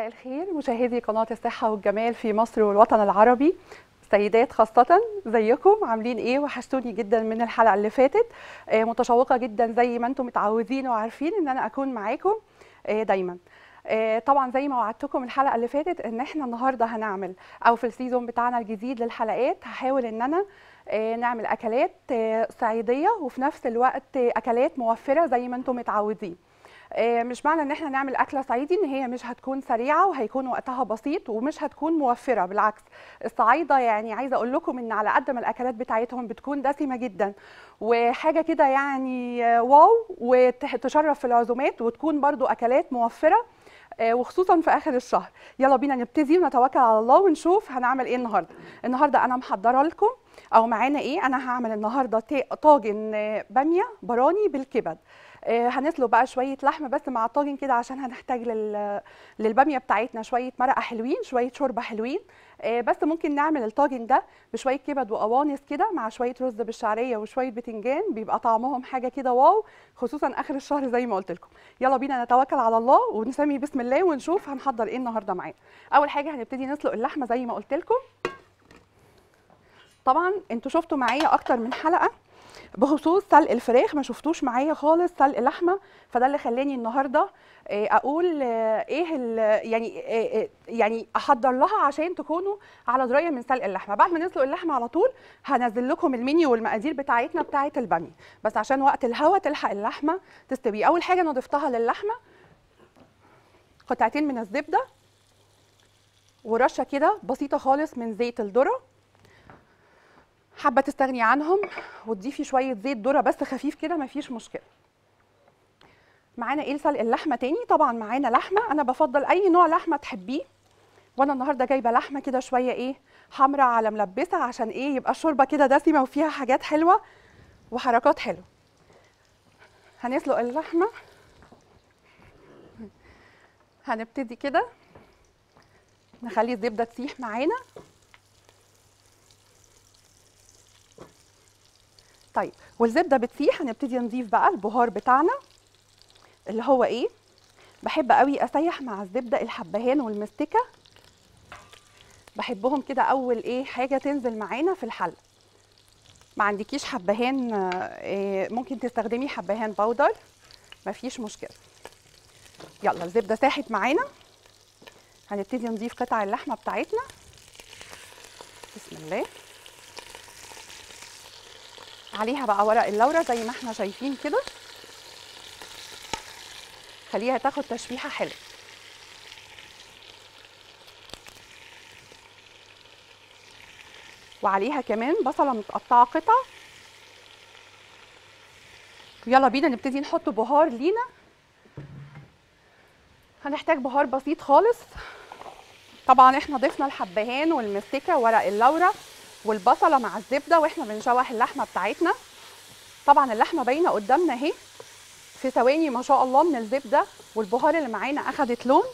مساء الخير مشاهدي قناة الصحة والجمال في مصر والوطن العربي سيدات خاصة زيكم عاملين ايه وحشتوني جدا من الحلقة اللي فاتت آه، متشوقة جدا زي ما انتم متعودين وعارفين ان انا اكون معاكم آه، دايما آه، طبعا زي ما وعدتكم الحلقة اللي فاتت ان احنا النهاردة هنعمل او في السيزون بتاعنا الجديد للحلقات هحاول ان انا آه، نعمل اكلات آه، صعيدية وفي نفس الوقت آه، اكلات موفرة زي ما انتم متعودين آه، مش معنى ان احنا نعمل اكله صعيدي ان هي مش هتكون سريعه وهيكون وقتها بسيط ومش هتكون موفره بالعكس الصعايده يعني عايزه اقول لكم ان على قد ما الاكلات بتاعتهم بتكون دسمه جدا وحاجه كده يعني آه، واو وتشرف في العزومات وتكون برضو اكلات موفره آه، وخصوصا في اخر الشهر يلا بينا نبتدي ونتوكل على الله ونشوف هنعمل ايه النهارده النهارده انا محضره لكم او معانا ايه انا هعمل النهارده تا- طاجن آه، باميه براني بالكبد آه، هنسلق بقى شويه لحمه بس مع الطاجن كده عشان هنحتاج لل... للباميه بتاعتنا شويه مرقه حلوين شويه شوربه حلوين آه، بس ممكن نعمل الطاجن ده بشويه كبد وقوانص كده مع شويه رز بالشعريه وشويه بتنجان بيبقى طعمهم حاجه كده واو خصوصا اخر الشهر زي ما قلت لكم يلا بينا نتوكل على الله ونسمي بسم الله ونشوف هنحضر ايه النهارده معانا اول حاجه هنبتدي نسلق اللحمه زي ما قلت لكم طبعا انتوا شفتوا معايا اكتر من حلقه بخصوص سلق الفراخ ما شفتوش معايا خالص سلق لحمه فده اللي خلاني النهارده آه، اقول آه، ايه ال- يعني آه، آه، يعني احضر لها عشان تكونوا على درايه من سلق اللحمه بعد ما نسلق اللحمه على طول هنزل لكم المنيو والمقادير بتاعتنا بتاعه الباميه بس عشان وقت الهوا تلحق اللحمه تستوي اول حاجه انا ضفتها للحمه قطعتين من الزبده ورشه كده بسيطه خالص من زيت الذره حابه تستغني عنهم وتضيفي شويه زيت ذره بس خفيف كده مفيش مشكله معانا ايه لسلق اللحمه تاني طبعا معانا لحمه انا بفضل اي نوع لحمه تحبيه وانا النهارده جايبه لحمه كده شويه ايه حمراء على ملبسه عشان ايه يبقى الشوربه كده دسمه وفيها حاجات حلوه وحركات حلوه هنسلق اللحمه هنبتدي كده نخلي الزبده تسيح معانا طيب والزبده بتسيح هنبتدي نضيف بقى البهار بتاعنا اللي هو ايه بحب قوي اسيح مع الزبده الحبهان والمستكه بحبهم كده اول ايه حاجه تنزل معانا في الحله ما عندكيش حبهان آه، إيه، ممكن تستخدمي حبهان باودر مفيش مشكله يلا الزبده ساحت معانا هنبتدي نضيف قطع اللحمه بتاعتنا بسم الله عليها بقى ورق اللورة زي ما احنا شايفين كده خليها تاخد تشويحة حلوة وعليها كمان بصلة متقطعة قطع يلا بينا نبتدي نحط بهار لينا هنحتاج بهار بسيط خالص طبعا احنا ضفنا الحبهان والمستكه وورق اللورة والبصله مع الزبده واحنا بنشوح اللحمه بتاعتنا طبعا اللحمه باينه قدامنا اهي في ثواني ما شاء الله من الزبده والبهار اللي معانا اخدت لون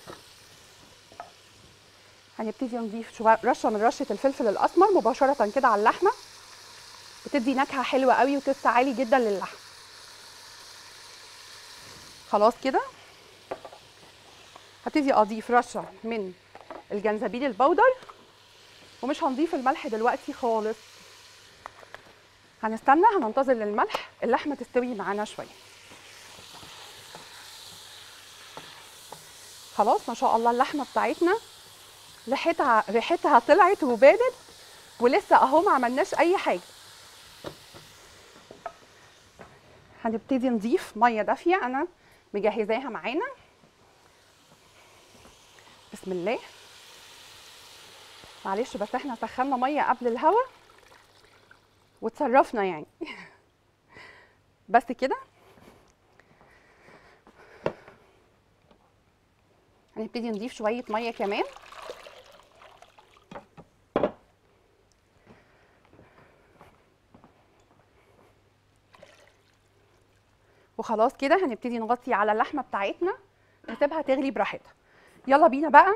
هنبتدي نضيف شوية رشه من رشه الفلفل الاسمر مباشره كده على اللحمه بتدي نكهه حلوه قوي وتست عالي جدا للحم خلاص كده هبتدي اضيف رشه من الجنزبيل البودر ومش هنضيف الملح دلوقتي خالص هنستنى هننتظر للملح اللحمه تستوي معانا شويه خلاص ما شاء الله اللحمه بتاعتنا ريحتها ريحتها طلعت وبانت ولسه اهو ما عملناش اي حاجه هنبتدي نضيف ميه دافيه انا مجهزاها معانا بسم الله معلش بس احنا سخنا ميه قبل الهوا وتصرفنا يعني بس كده هنبتدي نضيف شويه ميه كمان وخلاص كده هنبتدي نغطي على اللحمه بتاعتنا نسيبها تغلي براحتها يلا بينا بقى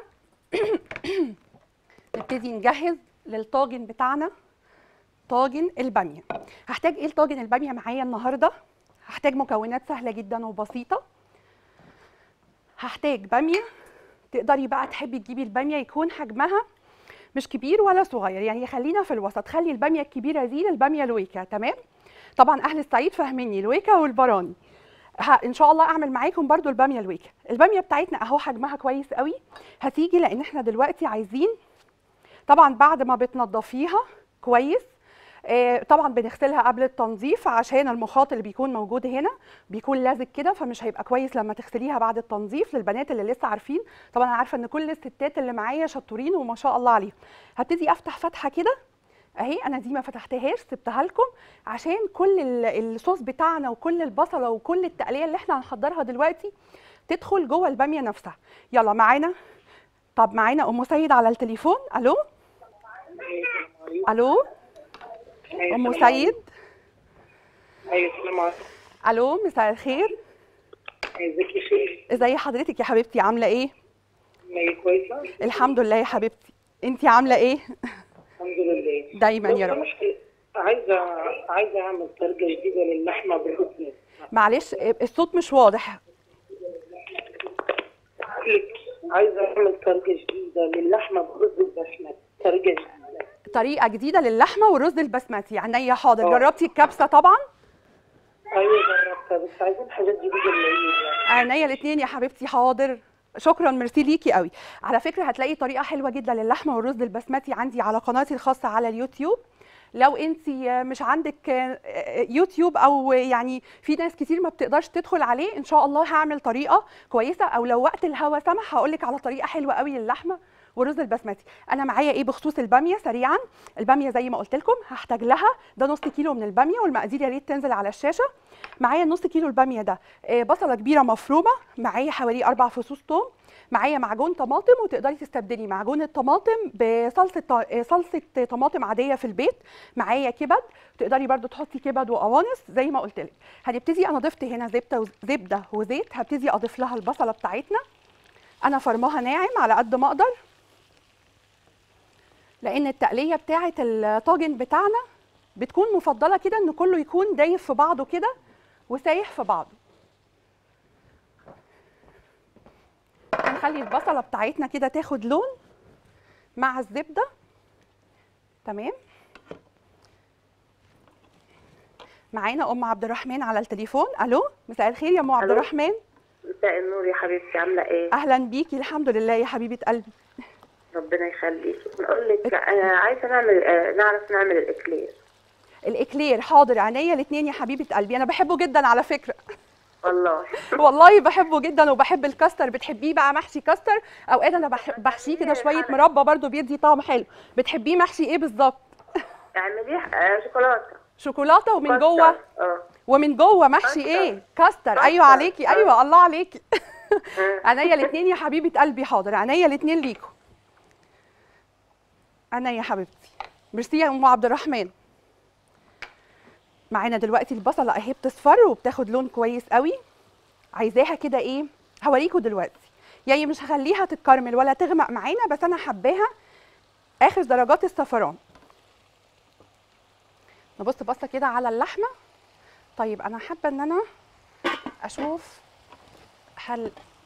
نبتدي نجهز للطاجن بتاعنا طاجن الباميه هحتاج ايه الطاجن الباميه معايا النهارده هحتاج مكونات سهله جدا وبسيطه هحتاج باميه تقدري بقى تحبي تجيبي الباميه يكون حجمها مش كبير ولا صغير يعني خلينا في الوسط خلي الباميه الكبيره دي للباميه الويكا تمام طبعا اهل الصعيد فاهميني الويكا والبراني ه- ان شاء الله اعمل معاكم برضو الباميه الويكا الباميه بتاعتنا اهو حجمها كويس قوي هتيجي لان احنا دلوقتي عايزين طبعا بعد ما بتنضفيها كويس آه، طبعا بنغسلها قبل التنظيف عشان المخاط اللي بيكون موجود هنا بيكون لازق كده فمش هيبقى كويس لما تغسليها بعد التنظيف للبنات اللي لسه عارفين طبعا انا عارفه ان كل الستات اللي معايا شطورين وما شاء الله عليهم هبتدي افتح فتحه كده اهي انا دي ما فتحتهاش سبتها لكم عشان كل ال- الصوص بتاعنا وكل البصله وكل التقليه اللي احنا هنحضرها دلوقتي تدخل جوه الباميه نفسها يلا معانا طب معانا ام سيد على التليفون الو الو ام سيد ايوه السلام عليكم الو مساء الخير ازيك يا شيخ ازي حضرتك يا حبيبتي عامله ايه ما كويسه الحمد لله يا حبيبتي انتي عامله ايه الحمد لله دايما يا لو رب سمحت، عايزه عايزه اعمل طريقه جديده للحمه بالقطن معلش الصوت مش واضح عايزه اعمل طريقه جديده للحمه برز البسمتي طريقه جديده طريقه جديده للحمه والرز البسمتي عينيا حاضر اه. جربتي الكبسه طبعا ايوه جربتها بس عايزين حاجات جديده اللي هي عينيا الاثنين يا حبيبتي حاضر شكرا ميرسي ليكي قوي على فكره هتلاقي طريقه حلوه جدا للحمه والرز البسمتي عندي على قناتي الخاصه على اليوتيوب لو انت مش عندك يوتيوب او يعني في ناس كتير ما بتقدرش تدخل عليه ان شاء الله هعمل طريقه كويسه او لو وقت الهوا سمح هقول لك على طريقه حلوه قوي للحمه والرز البسمتي انا معايا ايه بخصوص الباميه سريعا الباميه زي ما قلت لكم هحتاج لها ده نص كيلو من الباميه والمقادير يا ريت تنزل على الشاشه معايا نص كيلو الباميه ده آه، بصله كبيره مفرومه معايا حوالي اربع فصوص ثوم معايا معجون طماطم وتقدري تستبدلي معجون الطماطم بصلصه ط- آه، صلصه طماطم عاديه في البيت معايا كبد تقدري برضو تحطي كبد وقوانص زي ما قلت لك هنبتدي انا ضفت هنا زبده وز- زبده وزيت هبتدي اضيف لها البصله بتاعتنا انا فرماها ناعم على قد ما اقدر لان التقليه بتاعه الطاجن بتاعنا بتكون مفضله كده ان كله يكون دايب في بعضه كده وسايح في بعضه هنخلي البصله بتاعتنا كده تاخد لون مع الزبده تمام معانا ام عبد الرحمن على التليفون الو مساء الخير يا ام عبد ألو. الرحمن مساء النور يا حبيبتي عاملة ايه؟ اهلا بيكي الحمد لله يا حبيبه قلبي ربنا يخليك بقول لك انا عايزة نعمل آه، نعرف نعمل الاكلير الاكلير حاضر عينيا الاثنين يا حبيبه قلبي انا بحبه جدا على فكره والله والله بحبه جدا وبحب الكاستر بتحبيه بقى محشي كاستر اوقات انا بح- بحشيه كده شويه مربى برضو بيدي طعم حلو بتحبيه محشي ايه بالظبط اعمليه آه، شوكولاتة شوكولاته ومن كاستر. جوه اه ومن جوه محشي كاستر. ايه كاستر ايوه كاستر. عليكي آه. ايوه الله عليكي آه. عينيا الاثنين يا حبيبه قلبي حاضر عينيا الاثنين ليكوا انا يا حبيبتي ميرسي يا ام عبد الرحمن معانا دلوقتي البصله اهي بتصفر وبتاخد لون كويس قوي عايزاها كده ايه هوريكوا دلوقتي يعني مش هخليها تتكرمل ولا تغمق معانا بس انا حباها اخر درجات الصفران نبص بصه كده على اللحمه طيب انا حابه ان انا اشوف هل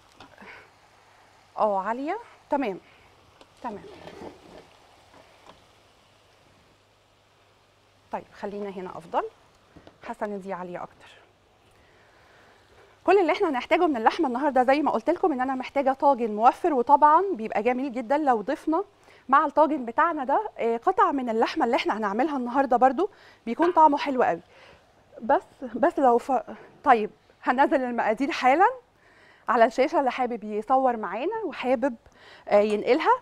اه عاليه تمام تمام طيب خلينا هنا افضل حاسه ان دي عاليه اكتر كل اللي احنا هنحتاجه من اللحمه النهارده زي ما قلت لكم ان انا محتاجه طاجن موفر وطبعا بيبقى جميل جدا لو ضفنا مع الطاجن بتاعنا ده آه، قطع من اللحمه اللي احنا هنعملها النهارده برده بيكون طعمه حلو قوي بس بس لو ف... طيب هنزل المقادير حالا على الشاشه اللي حابب يصور معانا وحابب آه، ينقلها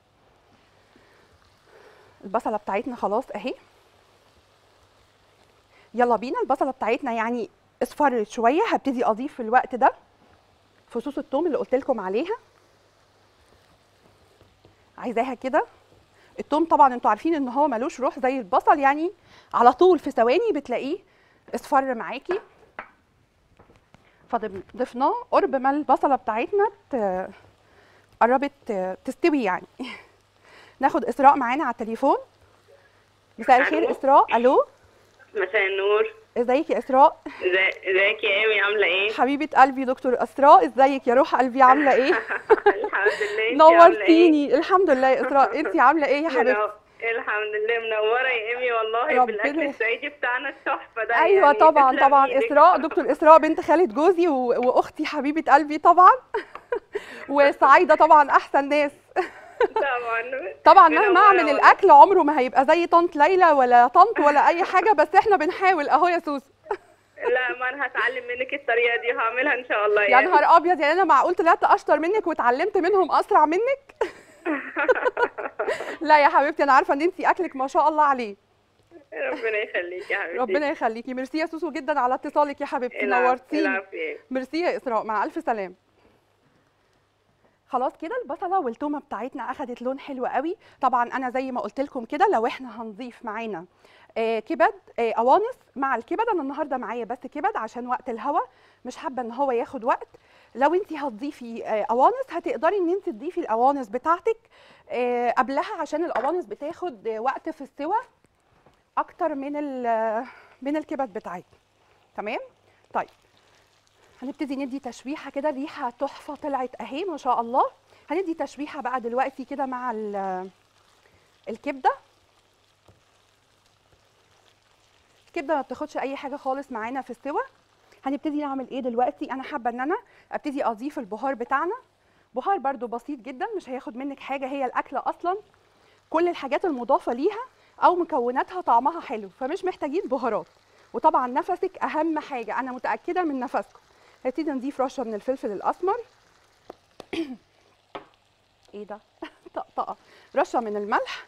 البصله بتاعتنا خلاص اهي يلا بينا البصله بتاعتنا يعني اصفرت شويه هبتدي اضيف في الوقت ده فصوص الثوم اللي قلت لكم عليها عايزاها كده الثوم طبعا انتوا عارفين ان هو ملوش روح زي البصل يعني على طول في ثواني بتلاقيه اصفر معاكي فضفناه قرب ما البصله بتاعتنا ت- قربت ت- تستوي يعني ناخد اسراء معانا على التليفون مساء الخير ألو. اسراء الو مساء النور ازيك يا اسراء ازي- ازيك يا ايمي عامله ايه؟ حبيبه قلبي دكتور اسراء ازيك يا روح قلبي عامله ايه الحمد لله انت عامله ايه؟ نورتيني الحمد لله يا اسراء انت عامله ايه يا حبيبتي منو- الحمد لله منوره يا ايمي والله ربنا بالاكل يخ- الصعيدي بتاعنا التحفه ده ايوه يعني طبعا تسلم طبعا ايدك. اسراء دكتور اسراء بنت خالد جوزي و... واختي حبيبه قلبي طبعا وسعيده طبعا احسن ناس طبعا طبعا منورة مهما اعمل والله. الاكل عمره ما هيبقى زي طنط ليلى ولا طنط ولا اي حاجه بس احنا بنحاول اهو يا سوسو لا ما انا هتعلم منك الطريقه دي هعملها ان شاء الله يا يعني نهار ابيض يعني انا معقول طلعت اشطر منك واتعلمت منهم اسرع منك لا يا حبيبتي انا عارفه ان انت اكلك ما شاء الله عليه ربنا يخليك يا حبيبتي ربنا يخليكي ميرسي يا سوسو جدا على اتصالك يا حبيبتي العفو- نورتيني العفو يا إيمي. ميرسي يا اسراء مع الف سلامه خلاص كده البصله والتومه بتاعتنا اخدت لون حلو قوي طبعا انا زي ما قلت لكم كده لو احنا هنضيف معانا آه كبد آه قوانص مع الكبد انا النهارده معايا بس كبد عشان وقت الهوا مش حابه ان هو ياخد وقت لو انت هتضيفي آه قوانص هتقدري ان انت تضيفي القوانص بتاعتك آه قبلها عشان القوانص بتاخد آه، وقت في السوى اكتر من ال- من الكبد بتاعتنا تمام طيب هنبتدي ندي تشويحه كده ريحه تحفه طلعت اهي ما شاء الله هندي تشويحه بقى دلوقتي كده مع ال- الكبده الكبده ما بتاخدش اي حاجه خالص معانا في السوى هنبتدي نعمل ايه دلوقتي انا حابه ان انا ابتدي اضيف البهار بتاعنا بهار برده بسيط جدا مش هياخد منك حاجه هي الاكله اصلا كل الحاجات المضافه ليها او مكوناتها طعمها حلو فمش محتاجين بهارات وطبعا نفسك اهم حاجه انا متاكده من نفسكم هنبتدي نضيف رشه من الفلفل الاسمر ايه ده طقطقه رشه من الملح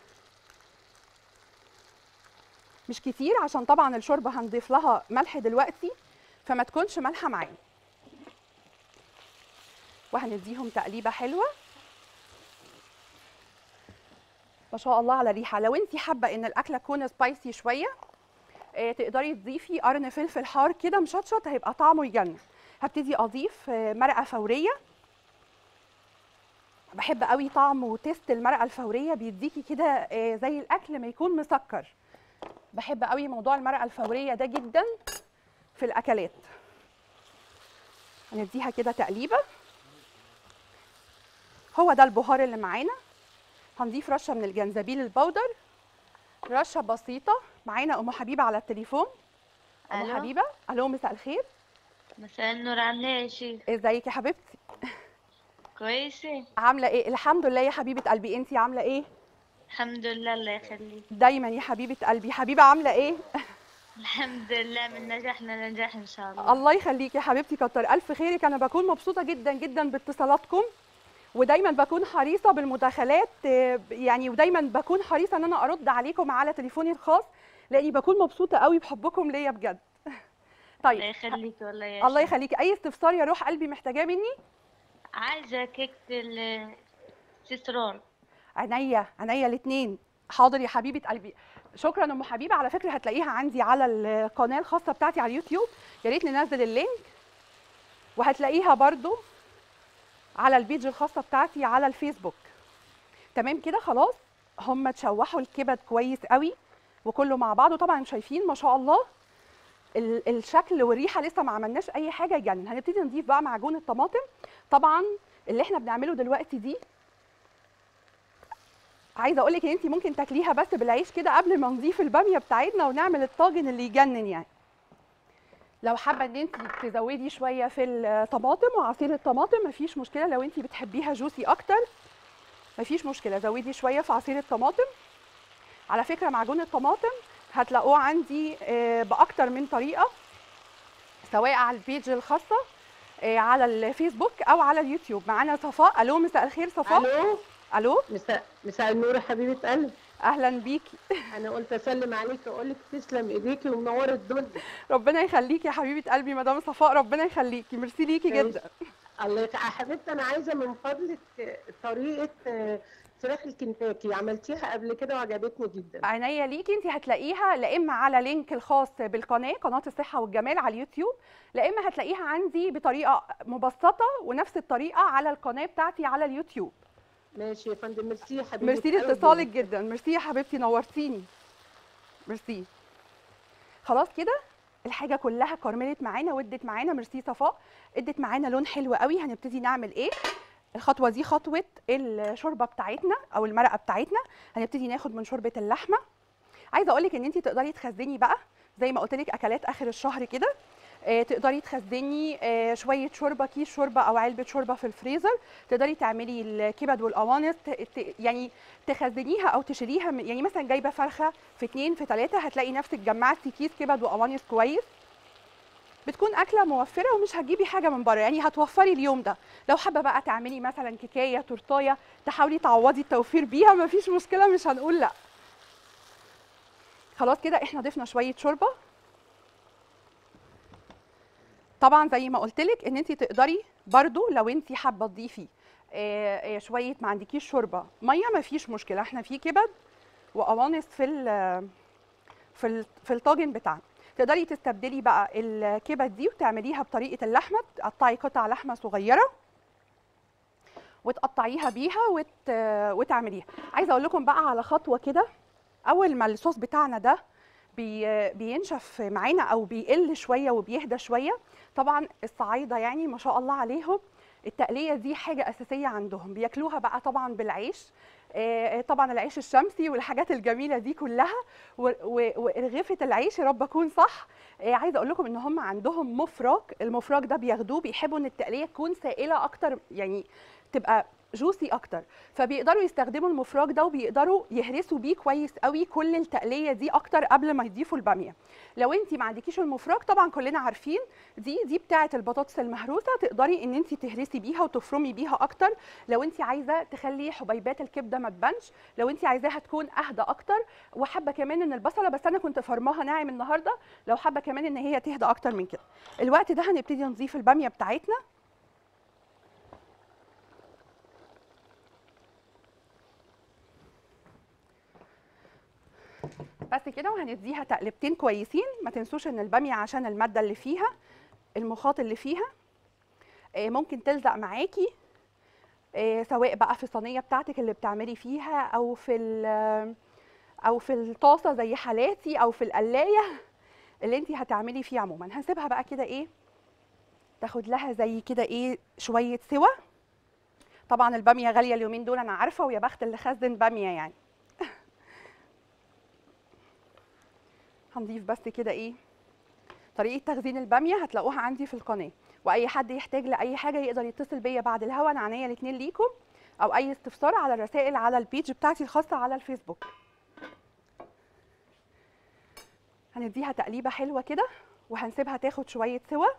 مش كتير عشان طبعا الشوربه هنضيف لها ملح دلوقتي فما تكونش مالحه معانا وهنديهم تقليبه حلوه ما شاء الله على الريحه لو انت حابه ان الاكله تكون سبايسي شويه آه، تقدري تضيفي قرن فلفل حار كده مشطشط هيبقى طعمه يجنن هبتدي اضيف آه، مرقه فوريه بحب قوي طعم وتيست المرقه الفوريه بيديكي كده آه، زي الاكل ما يكون مسكر بحب قوي موضوع المرقه الفوريه ده جدا في الاكلات هنديها كده تقليبه هو ده البهار اللي معانا هنضيف رشه من الجنزبيل البودر رشه بسيطه معانا ام حبيبه على التليفون ام ألو؟ حبيبه الو مساء الخير مساء النور عاملة ايه يا شيخ؟ ازيك يا حبيبتي كويسة؟ عامله ايه الحمد لله يا حبيبه قلبي انتي عامله ايه الحمد لله الله يخليك دايما يا حبيبه قلبي حبيبه عامله ايه الحمد لله من نجاح لنجاح ان شاء الله الله يخليكي يا حبيبتي كتر الف خيرك انا بكون مبسوطه جدا جدا باتصالاتكم ودايما بكون حريصه بالمداخلات آه، يعني ودايما بكون حريصه ان انا ارد عليكم على تليفوني الخاص لاني بكون مبسوطه قوي بحبكم ليا بجد الله طيب يخليك والله يا الله شيخ. يخليكي اي استفسار يا روح قلبي محتاجاه مني عايزة كيكة السيترول عينيا عينيا الاثنين حاضر يا حبيبه قلبي شكرا ام حبيبه على فكره هتلاقيها عندي على القناه الخاصه بتاعتي على اليوتيوب يا ريت ننزل اللينك وهتلاقيها برضو على البيج الخاصه بتاعتي على الفيسبوك تمام كده خلاص هم تشوحوا الكبد كويس قوي وكله مع بعضه طبعا شايفين ما شاء الله ال- الشكل والريحه لسه ما عملناش اي حاجه يجنن هنبتدي نضيف بقى معجون الطماطم طبعا اللي احنا بنعمله دلوقتي دي عايزه اقول لك ان انت ممكن تاكليها بس بالعيش كده قبل ما نضيف الباميه بتاعتنا ونعمل الطاجن اللي يجنن يعني لو حابه ان انت تزودي شويه في الطماطم وعصير الطماطم مفيش مشكله لو انت بتحبيها جوسي اكتر مفيش مشكله زودي شويه في عصير الطماطم على فكره معجون الطماطم هتلاقوه عندي آه، باكتر من طريقه سواء على البيج الخاصه آه، على الفيسبوك او على اليوتيوب معانا صفاء الو مساء الخير صفاء الو الو مساء مساء النور يا حبيبه قلبي اهلا بيكي انا قلت اسلم عليك واقول لك تسلم ايديكي ومنوره الدنيا ربنا يخليكي يا حبيبه قلبي مدام صفاء ربنا يخليكي ميرسي ليكي ماشي. جدا الله يخ... حبيبتي انا عايزه من فضلك آه، طريقه آه، فراخ الكنتاكي عملتيها قبل كده وعجبتني جدا عينيا ليكي انت هتلاقيها لا اما على لينك الخاص بالقناه قناه الصحه والجمال على اليوتيوب لا اما هتلاقيها عندي بطريقه مبسطه ونفس الطريقه على القناه بتاعتي على اليوتيوب ماشي يا فندم ميرسي يا حبيبتي ميرسي لاتصالك جدا ميرسي يا حبيبتي نورتيني ميرسي خلاص كده الحاجه كلها كرملت معانا وادت معانا ميرسي صفاء ادت معانا لون حلو قوي هنبتدي نعمل ايه الخطوه دي خطوه الشوربه بتاعتنا او المرقه بتاعتنا هنبتدي ناخد من شوربه اللحمه عايزه اقول لك ان انت تقدري تخزني بقى زي ما قلت لك اكلات اخر الشهر كده آه، تقدري تخزني آه، شويه شوربه كيس شوربه او علبه شوربه في الفريزر تقدري تعملي الكبد والقوانص ت- ت- يعني تخزنيها او تشيليها من- يعني مثلا جايبه فرخه في اتنين في تلاته هتلاقي نفسك جمعتي كيس كبد وقوانص كويس بتكون اكله موفره ومش هتجيبي حاجه من بره يعني هتوفري اليوم ده لو حابه بقى تعملي مثلا كيكايه تورتايه تحاولي تعوضي التوفير بيها مفيش مشكله مش هنقول لا خلاص كده احنا ضفنا شويه شوربه طبعا زي ما قلت لك ان انت تقدري برضو لو انت حابه تضيفي آه، آه، شويه ما عندكيش شوربه ميه مفيش مشكله احنا في كبد وقوانص في ال- في ال- في الطاجن بتاعنا تقدري تستبدلي بقى الكبد دي وتعمليها بطريقه اللحمه تقطعي قطع لحمه صغيره وتقطعيها بيها وت... وتعمليها عايزه اقول لكم بقى على خطوه كده اول ما الصوص بتاعنا ده بي... بينشف معانا او بيقل شويه وبيهدى شويه طبعا الصعايده يعني ما شاء الله عليهم التقليه دي حاجه اساسيه عندهم بياكلوها بقى طبعا بالعيش آه، طبعا العيش الشمسي والحاجات الجميله دي كلها و- و- ورغيفه العيش يا رب اكون صح آه، عايزه اقول لكم ان هم عندهم مفرك المفرك ده بياخدوه بيحبوا ان التقليه تكون سائله اكتر يعني تبقى جوسي اكتر فبيقدروا يستخدموا المفرك ده وبيقدروا يهرسوا بيه كويس قوي كل التقليه دي اكتر قبل ما يضيفوا الباميه لو انت ما عندكيش المفرك طبعا كلنا عارفين دي دي بتاعه البطاطس المهروسه تقدري ان انت تهرسي بيها وتفرمي بيها اكتر لو انت عايزه تخلي حبيبات الكبده ما تبانش لو انت عايزاها تكون اهدى اكتر وحابه كمان ان البصله بس انا كنت فرماها ناعم النهارده لو حابه كمان ان هي تهدى اكتر من كده الوقت ده هنبتدي نضيف الباميه بتاعتنا بس كده وهنديها تقلبتين كويسين ما تنسوش ان الباميه عشان الماده اللي فيها المخاط اللي فيها آه، ممكن تلزق معاكي آه، سواء بقى في الصينيه بتاعتك اللي بتعملي فيها او في ال- او في الطاسه زي حالاتي او في القلايه اللي انت هتعملي فيه عموما هنسيبها بقى كده ايه تاخد لها زي كده ايه شويه سوا طبعا الباميه غاليه اليومين دول انا عارفه ويا بخت اللي خزن باميه يعني هنضيف بس كده ايه طريقه تخزين الباميه هتلاقوها عندي في القناه واي حد يحتاج لاي حاجه يقدر يتصل بيا بعد الهوا انا عينيا الاثنين ليكم او اي استفسار على الرسائل على البيج بتاعتي الخاصه على الفيسبوك هنديها تقليبه حلوه كده وهنسيبها تاخد شويه سوا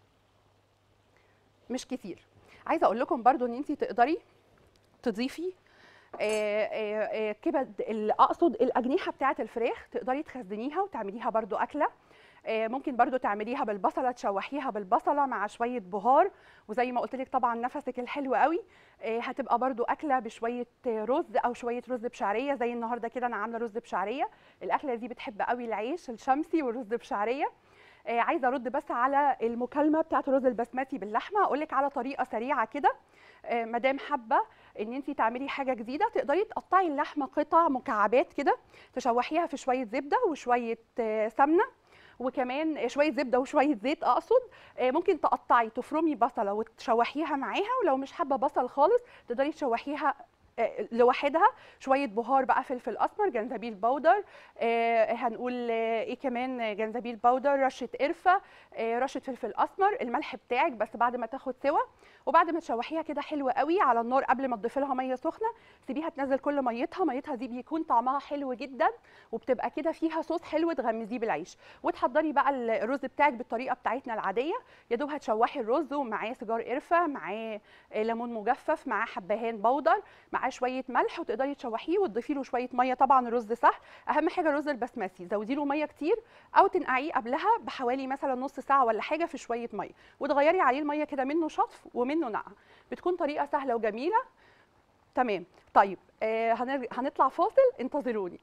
مش كتير عايزه اقول لكم برضو ان انت تقدري تضيفي آه، آه، آه، كبد ال- اقصد الاجنحه بتاعه الفراخ تقدري تخزنيها وتعمليها برضو اكله آه، ممكن برضو تعمليها بالبصله تشوحيها بالبصله مع شويه بهار وزي ما قلت لك طبعا نفسك الحلو قوي آه، هتبقى برضو اكله بشويه آه، رز او شويه رز بشعريه زي النهارده كده انا عامله رز بشعريه الاكله دي بتحب قوي العيش الشمسي والرز بشعريه آه، عايزه ارد بس على المكالمه بتاعه الرز البسمتي باللحمه اقول لك على طريقه سريعه كده آه، مدام حابه ان انت تعملي حاجه جديده تقدري تقطعي اللحمه قطع مكعبات كده تشوحيها في شويه زبده وشويه آه، سمنه وكمان شويه زبده وشويه زيت اقصد آه، ممكن تقطعي تفرمي بصله وتشوحيها معاها ولو مش حابه بصل خالص تقدري تشوحيها آه، لوحدها شويه بهار بقى فلفل اسمر جنزبيل بودر آه، هنقول آه، ايه كمان آه، جنزبيل بودر رشه قرفه آه، رشه فلفل اسمر الملح بتاعك بس بعد ما تاخد سوا وبعد ما تشوحيها كده حلوه قوي على النار قبل ما تضيفي لها ميه سخنه سيبيها تنزل كل ميتها ميتها دي بيكون طعمها حلو جدا وبتبقى كده فيها صوص حلو تغمزيه بالعيش وتحضري بقى الرز بتاعك بالطريقه بتاعتنا العاديه يا دوب هتشوحي الرز ومعاه سيجار قرفه معاه آه، ليمون مجفف معاه حبهان بودر معاه شويه ملح وتقدري تشوحيه وتضيفي له شويه ميه طبعا الرز صح اهم حاجه الرز البسمتي زودي له ميه كتير او تنقعيه قبلها بحوالي مثلا نص ساعه ولا حاجه في شويه ميه وتغيري عليه الميه كده منه شطف ومنه نقع بتكون طريقه سهله وجميله تمام طيب آه هنر- هنطلع فاصل انتظروني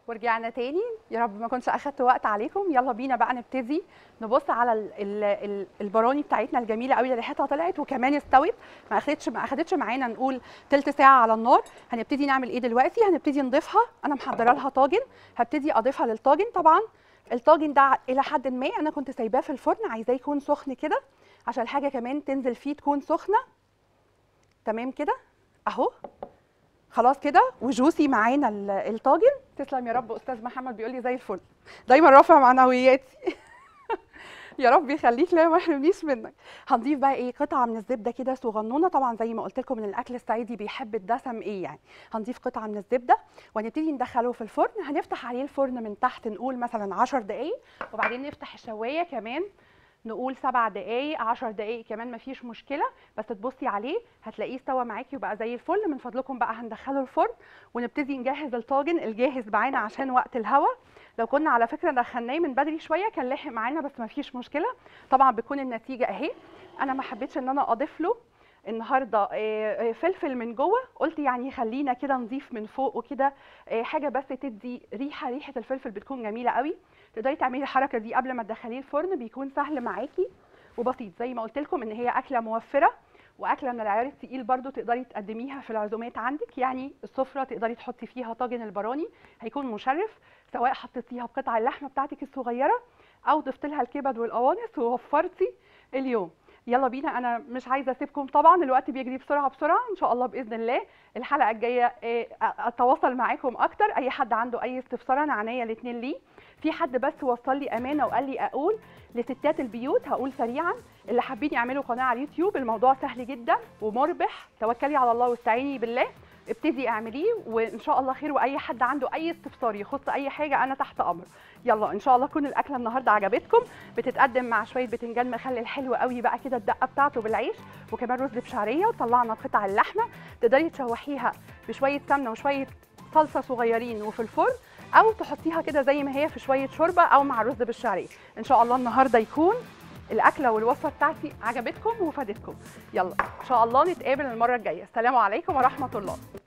ورجعنا تاني يا رب ما كنتش اخدت وقت عليكم يلا بينا بقى نبتدي نبص على ال ال ال البراني بتاعتنا الجميله قوي اللي ريحتها طلعت وكمان استوت ما اخدتش ما اخدتش معانا نقول تلت ساعه على النار هنبتدي نعمل ايه دلوقتي هنبتدي نضيفها انا محضره لها طاجن هبتدي اضيفها للطاجن طبعا الطاجن ده الى حد ما انا كنت سايباه في الفرن عايزاه يكون سخن كده عشان الحاجه كمان تنزل فيه تكون سخنه تمام كده اهو خلاص كده وجوسي معانا ال- الطاجن تسلم يا رب استاذ محمد بيقول لي زي الفل دايما رافع معنوياتي يا رب يخليك لا ما يحرمنيش منك هنضيف بقى ايه قطعه من الزبده كده صغنونه طبعا زي ما قلت لكم ان الاكل الصعيدي بيحب الدسم ايه يعني هنضيف قطعه من الزبده وهنبتدي ندخله في الفرن هنفتح عليه الفرن من تحت نقول مثلا 10 دقائق وبعدين نفتح الشوايه كمان نقول سبع دقايق عشر دقايق كمان مفيش مشكله بس تبصي عليه هتلاقيه استوى معاكي وبقى زي الفل من فضلكم بقى هندخله الفرن ونبتدي نجهز الطاجن الجاهز معانا عشان وقت الهوا لو كنا على فكره دخلناه من بدري شويه كان لاحق معانا بس مفيش مشكله طبعا بتكون النتيجه اهي انا ما حبيتش ان انا اضيف له النهارده آه، آه، فلفل من جوه قلت يعني خلينا كده نضيف من فوق وكده آه، حاجه بس تدي ريحه ريحه الفلفل بتكون جميله قوي تقدري تعملي الحركه دي قبل ما تدخليه الفرن بيكون سهل معاكي وبسيط زي ما قلت لكم ان هي اكله موفره واكله من العيار التقيل برضو تقدري تقدميها في العزومات عندك يعني السفره تقدري تحطي فيها طاجن البراني هيكون مشرف سواء حطيتيها بقطع اللحمه بتاعتك الصغيره او ضفت لها الكبد والقوانص ووفرتي اليوم يلا بينا انا مش عايزه اسيبكم طبعا الوقت بيجري بسرعه بسرعه ان شاء الله باذن الله الحلقه الجايه آه، اتواصل معاكم اكتر اي حد عنده اي استفسار انا عينيا الاثنين ليه في حد بس وصل لي امانه وقال لي اقول لستات البيوت هقول سريعا اللي حابين يعملوا قناه على اليوتيوب الموضوع سهل جدا ومربح توكلي على الله واستعيني بالله ابتدي اعمليه وان شاء الله خير واي حد عنده اي استفسار يخص اي حاجه انا تحت امر يلا ان شاء الله تكون الاكله النهارده عجبتكم بتتقدم مع شويه بتنجان مخلل حلو قوي بقى كده الدقه بتاعته بالعيش وكمان رز بشعريه وطلعنا قطع اللحمه تقدري تشوحيها بشويه سمنه وشويه صلصه صغيرين وفي الفرن او تحطيها كده زي ما هي في شويه شوربه او مع رز بالشعريه ان شاء الله النهارده يكون الاكله والوصفه بتاعتي عجبتكم وفادتكم يلا ان شاء الله نتقابل المره الجايه السلام عليكم ورحمه الله